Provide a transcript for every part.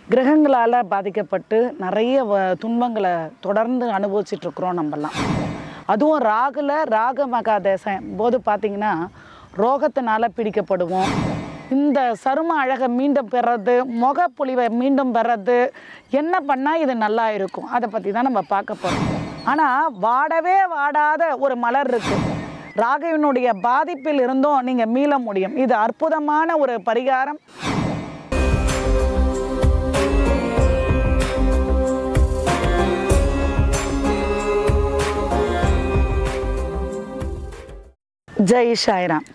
கிரகங்களால் பாதிக்கப்பட்டு நிறைய வ துன்பங்களை தொடர்ந்து அனுபவிச்சுட்டு இருக்கிறோம் நம்மலாம் அதுவும் ராகுல ராக மகாதேசம் போது பார்த்திங்கன்னா ரோகத்தினால பிடிக்கப்படுவோம் இந்த சரும அழகை மீண்டும் பெறது முகப்பொலிவை மீண்டும் பெறது என்ன பண்ணால் இது நல்லா இருக்கும் அதை பற்றி தான் நம்ம பார்க்க போகிறோம் ஆனால் வாடவே வாடாத ஒரு மலர் இருக்குது ராகுவினுடைய பாதிப்பில் இருந்தும் நீங்கள் மீள முடியும் இது அற்புதமான ஒரு பரிகாரம் ஜெய் ஷாய்ராம்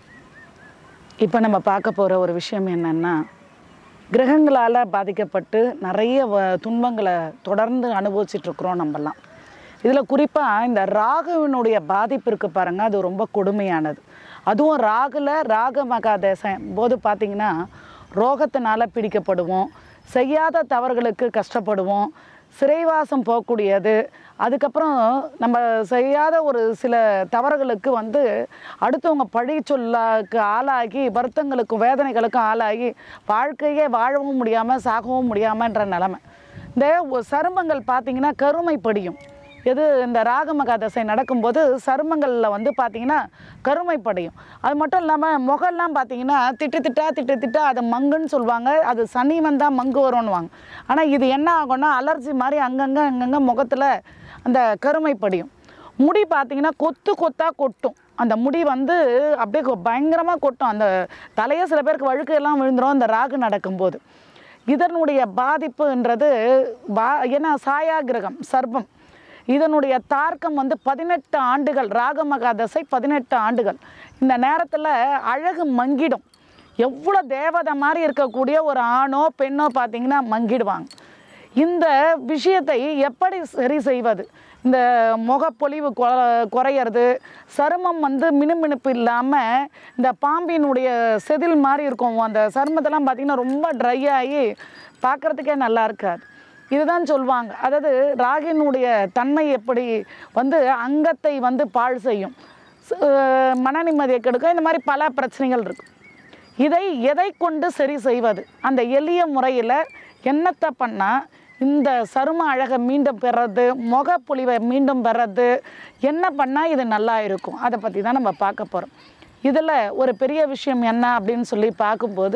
இப்போ நம்ம பார்க்க போகிற ஒரு விஷயம் என்னென்னா கிரகங்களால் பாதிக்கப்பட்டு நிறைய வ துன்பங்களை தொடர்ந்து அனுபவிச்சுட்டு இருக்கிறோம் நம்மலாம் இதில் குறிப்பாக இந்த ராகுவினுடைய பாதிப்பு இருக்கு பாருங்கள் அது ரொம்ப கொடுமையானது அதுவும் ராகுல ராக மகாதேசம் போது பார்த்திங்கன்னா ரோகத்தினால பிடிக்கப்படுவோம் செய்யாத தவறுகளுக்கு கஷ்டப்படுவோம் சிறைவாசம் போகக்கூடியது அதுக்கப்புறம் நம்ம செய்யாத ஒரு சில தவறுகளுக்கு வந்து அடுத்தவங்க பழி சொல்லாக்கு ஆளாகி வருத்தங்களுக்கும் வேதனைகளுக்கும் ஆளாகி வாழ்க்கையே வாழவும் முடியாமல் சாகவும் முடியாமன்ற நிலமை இந்த ஒ- சருமங்கள் பார்த்திங்கன்னா கருமை படியும் எது இந்த ராகமகா தசை நடக்கும்போது சருமங்களில் வந்து பார்த்திங்கன்னா கருமை படையும் அது மட்டும் இல்லாமல் முகம்லாம் பார்த்தீங்கன்னா திட்டு திட்டா திட்டு திட்டா அது மங்குன்னு சொல்லுவாங்க அது சனி வந்தால் மங்கு வரும்னுவாங்க ஆனால் இது என்ன ஆகும்னா அலர்ஜி மாதிரி அங்கங்கே அங்கங்கே முகத்தில் அந்த கருமை படியும் முடி பார்த்தீங்கன்னா கொத்து கொத்தாக கொட்டும் அந்த முடி வந்து அப்படியே கொ- பயங்கரமா கொட்டும் அந்த தலையே சில பேருக்கு வழுக்கு எல்லாம் விழுந்துரும் அந்த ராகு நடக்கும்போது இதனுடைய பாதிப்புன்றது பா ஏன்னா சாயா கிரகம் சர்ப்பம் இதனுடைய தார்க்கம் வந்து பதினெட்டு ஆண்டுகள் ராகமகா தசை பதினெட்டு ஆண்டுகள் இந்த நேரத்தில் அழகு மங்கிடும் எவ்வளோ தேவதை மாதிரி இருக்கக்கூடிய ஒரு ஆணோ பெண்ணோ பார்த்தீங்கன்னா மங்கிடுவாங்க இந்த விஷயத்தை எப்படி சரி செய்வது இந்த முகப்பொலிவு கொ- குறையிறது சருமம் வந்து மினுமினுப்பு இல்லாமல் இந்த பாம்பினுடைய செதில் மாதிரி இருக்கும் அந்த சருமத்தெல்லாம் பார்த்திங்கன்னா ரொம்ப ட்ரை ஆகி பார்க்குறதுக்கே நல்லா இருக்காது இதுதான் சொல்லுவாங்க அதாவது ராகினுடைய தன்மை எப்படி வந்து அங்கத்தை வந்து பாழ் செய்யும் ச- மன நிம்மதியை கெடுக்கும் இந்த மாதிரி பல பிரச்சனைகள் இருக்கு இதை எதை கொண்டு சரி செய்வது அந்த எளிய முறையில் என்னத்தை பண்ணால் இந்த சரும அழகை மீண்டும் பெறது முகப்பொலிவை மீண்டும் பெறது என்ன பண்ணால் இது நல்லா இருக்கும் அதை பற்றி தான் நம்ம பார்க்க போகிறோம் இதில் ஒரு பெரிய விஷயம் என்ன அப்படின்னு சொல்லி பார்க்கும்போது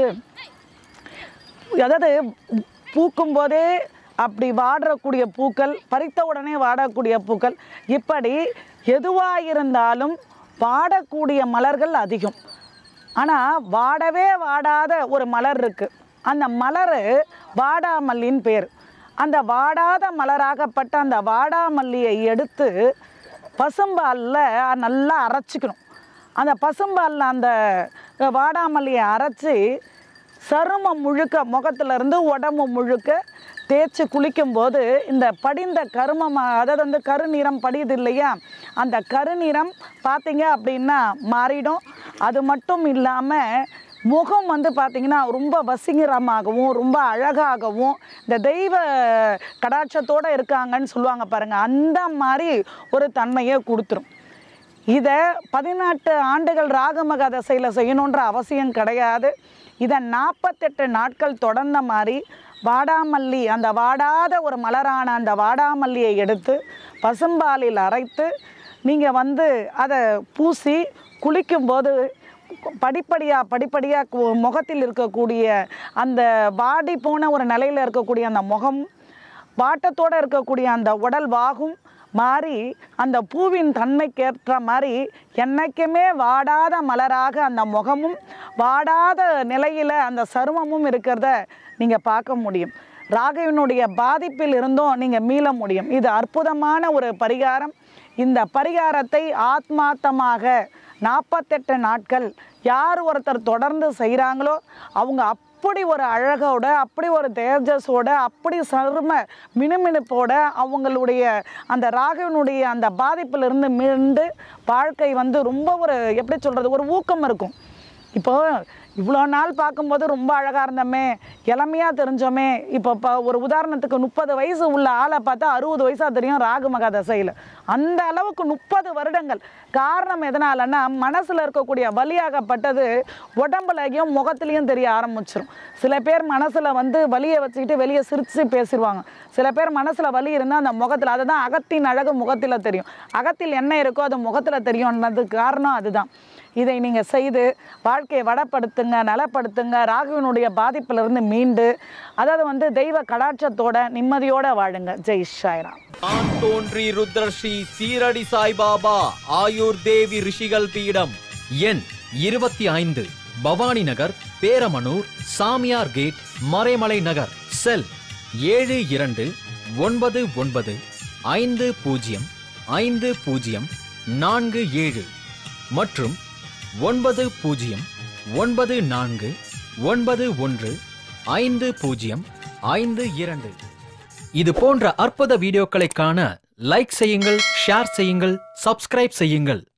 அதாவது பூக்கும் போதே அப்படி வாடக்கூடிய பூக்கள் பறித்த உடனே வாடக்கூடிய பூக்கள் இப்படி எதுவாக இருந்தாலும் வாடக்கூடிய மலர்கள் அதிகம் ஆனால் வாடவே வாடாத ஒரு மலர் இருக்குது அந்த மலர் வாடாமல்லின்னு பேர் அந்த வாடாத மலராகப்பட்ட அந்த வாடாமல்லியை எடுத்து பசும்பாலில் நல்லா அரைச்சிக்கணும் அந்த பசும்பாலில் அந்த வாடாமல்லியை அரைச்சி சருமம் முழுக்க முகத்துல இருந்து உடம்பு முழுக்க தேய்ச்சி குளிக்கும்போது இந்த படிந்த கருமம் அதாவது வந்து கருநிறம் படியுது இல்லையா அந்த கருநிறம் பார்த்தீங்க அப்படின்னா மாறிடும் அது மட்டும் இல்லாமல் முகம் வந்து பார்த்திங்கன்னா ரொம்ப வசீகரமாகவும் ரொம்ப அழகாகவும் இந்த தெய்வ கடாட்சத்தோடு இருக்காங்கன்னு சொல்லுவாங்க பாருங்கள் அந்த மாதிரி ஒரு தன்மையை கொடுத்துரும் இதை பதினெட்டு ஆண்டுகள் ராகமக தசையில் செய்யணுன்ற அவசியம் கிடையாது இதை நாற்பத்தெட்டு நாட்கள் தொடர்ந்த மாதிரி வாடாமல்லி அந்த வாடாத ஒரு மலரான அந்த வாடாமல்லியை எடுத்து பசும்பாலில் அரைத்து நீங்கள் வந்து அதை பூசி குளிக்கும்போது படிப்படியாக படிப்படியாக முகத்தில் இருக்கக்கூடிய அந்த வாடி போன ஒரு நிலையில் இருக்கக்கூடிய அந்த முகம் வாட்டத்தோடு இருக்கக்கூடிய அந்த உடல் வாகும் மாறி அந்த பூவின் தன்மைக்கேற்ற மாதிரி என்னைக்குமே வாடாத மலராக அந்த முகமும் வாடாத நிலையில் அந்த சருமமும் இருக்கிறத நீங்கள் பார்க்க முடியும் ராகவினுடைய பாதிப்பில் இருந்தும் நீங்கள் மீள முடியும் இது அற்புதமான ஒரு பரிகாரம் இந்த பரிகாரத்தை ஆத்மார்த்தமாக நாற்பத்தெட்டு நாட்கள் யார் ஒருத்தர் தொடர்ந்து செய்கிறாங்களோ அவங்க அப்படி ஒரு அழகோட அப்படி ஒரு தேஜஸோட அப்படி சரும மினுமினுப்போட அவங்களுடைய அந்த ராகவனுடைய அந்த பாதிப்பிலிருந்து மீண்டு வாழ்க்கை வந்து ரொம்ப ஒரு எப்படி சொல்கிறது ஒரு ஊக்கம் இருக்கும் இப்போ இவ்வளோ நாள் பார்க்கும்போது ரொம்ப அழகாக இருந்தோமே இளமையாக தெரிஞ்சோமே இப்போ இப்போ ஒரு உதாரணத்துக்கு முப்பது வயசு உள்ள ஆளை பார்த்தா அறுபது வயசாக தெரியும் ராகு மகா தசையில் அந்த அளவுக்கு முப்பது வருடங்கள் காரணம் எதனாலன்னா மனசில் இருக்கக்கூடிய வலியாகப்பட்டது உடம்புலையும் முகத்துலையும் தெரிய ஆரம்பிச்சிரும் சில பேர் மனசில் வந்து வலியை வச்சுக்கிட்டு வெளியே சிரித்து பேசிடுவாங்க சில பேர் மனசில் வலி இருந்தால் அந்த முகத்தில் அதுதான் அகத்தின் அழகு முகத்தில் தெரியும் அகத்தில் என்ன இருக்கோ அது முகத்தில் தெரியும்ன்றதுக்கு காரணம் அதுதான் இதை நீங்கள் செய்து வாழ்க்கையை வடப்படுத்துங்க நலப்படுத்துங்க ராகுவினுடைய பாதிப்பிலிருந்து மீண்டு அதாவது வந்து தெய்வ கடாட்சத்தோட நிம்மதியோட வாழுங்க ஜெய் ஷாய்ராம் தான் தோன்றி ருத்ரஸ்ரீ சீரடி சாய்பாபா ஆயுர் தேவி ரிஷிகள் பீடம் எண் இருபத்தி ஐந்து பவானி நகர் பேரமனூர் சாமியார் கேட் மறைமலை நகர் செல் ஏழு இரண்டு ஒன்பது ஒன்பது ஐந்து பூஜ்ஜியம் ஐந்து பூஜ்ஜியம் நான்கு ஏழு மற்றும் ஒன்பது பூஜ்ஜியம் ஒன்பது நான்கு ஒன்பது ஒன்று ஐந்து பூஜ்ஜியம் ஐந்து இரண்டு இது போன்ற அற்புத வீடியோக்களை காண லைக் செய்யுங்கள் ஷேர் செய்யுங்கள் சப்ஸ்கிரைப் செய்யுங்கள்